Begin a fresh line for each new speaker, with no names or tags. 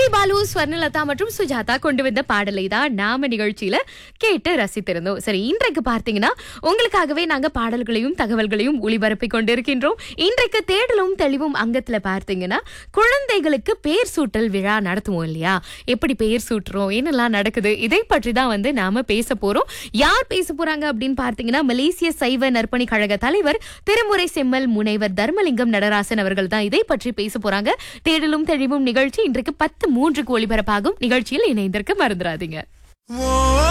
SP Balu Swarnalatha மற்றும் சுஜாதா கொண்டு வந்த பாடலை தான் நாம நிகழ்ச்சியில கேட்டு ரசித்திருந்தோம் சரி இன்றைக்கு பார்த்தீங்கன்னா உங்களுக்காகவே நாங்க பாடல்களையும் தகவல்களையும் ஒளிபரப்பி கொண்டிருக்கின்றோம் இன்றைக்கு தேடலும் தெளிவும் அங்கத்துல பார்த்தீங்கன்னா குழந்தைகளுக்கு பேர் சூட்டல் விழா நடத்துவோம் இல்லையா எப்படி பேர் சூட்டுறோம் என்னெல்லாம் நடக்குது இதை பற்றி தான் வந்து நாம பேச போறோம் யார் பேச போறாங்க அப்படின்னு பார்த்தீங்கன்னா மலேசிய சைவ நற்பணி கழக தலைவர் திருமுறை செம்மல் முனைவர் தர்மலிங்கம் நடராசன் அவர்கள் தான் இதை பற்றி பேச போறாங்க தேடலும் தெளிவும் நிகழ்ச்சி இன்றைக்கு பத்து மூன்றுக்கு ஒளிபரப்பாகும் நிகழ்ச்சியில் இணைந்திருக்க மறந்துடாதீங்க
ஓ